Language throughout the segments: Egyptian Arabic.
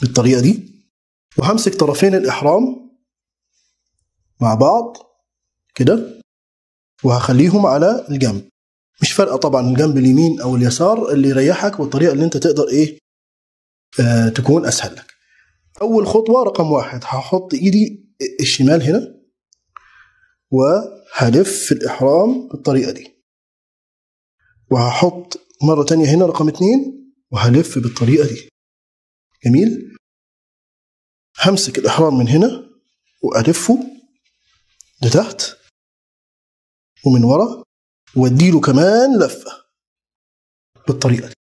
بالطريقة دي وهمسك طرفين الإحرام مع بعض كده وهخليهم على الجنب مش فارقة طبعا الجنب اليمين أو اليسار اللي يريحك والطريقة اللي أنت تقدر إيه آه تكون أسهل لك أول خطوة رقم واحد هحط إيدي الشمال هنا وهلف الإحرام بالطريقة دي وهحط مرة تانية هنا رقم اتنين وهلف بالطريقة دي جميل همسك الإحرام من هنا وألفه لتحت ومن ورا واديله كمان لفة بالطريقة دي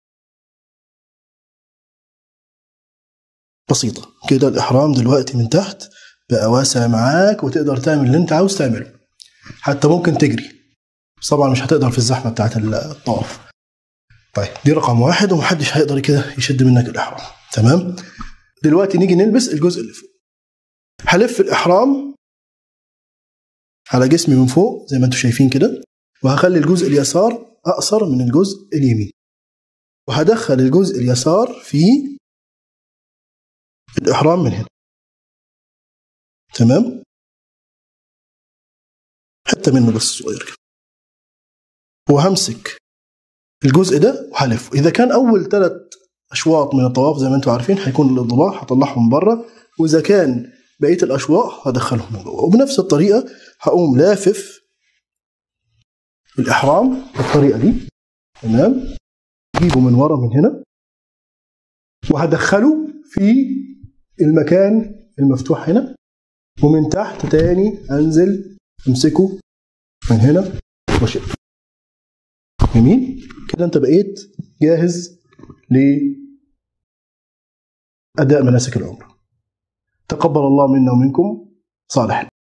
بسيطة كده الإحرام دلوقتي من تحت بقى واسع معاك وتقدر تعمل اللي أنت عاوز تعمله حتى ممكن تجري بس طبعا مش هتقدر في الزحمة بتاعت الطواف طيب دي رقم واحد ومحدش هيقدر كده يشد منك الإحرام تمام دلوقتي نيجي نلبس الجزء اللي فوق هلف الإحرام على جسمي من فوق زي ما انتم شايفين كده وهخلي الجزء اليسار أقصر من الجزء اليمين وهدخل الجزء اليسار في الإحرام من هنا تمام حتة منه بس صغير كده وهمسك الجزء ده وهلفه إذا كان أول ثلاث أشواط من الطواف زي ما انتم عارفين هيكون الانضباط هطلعهم بره وإذا كان بقية الأشواط هدخلهم جوه وبنفس الطريقة هقوم لافف الإحرام بالطريقة دي تمام اجيبه من ورا من هنا وهدخله في المكان المفتوح هنا ومن تحت تاني انزل امسكه من هنا واشد جميل كده انت بقيت جاهز لأداء مناسك العمرة تقبل الله منا ومنكم صالح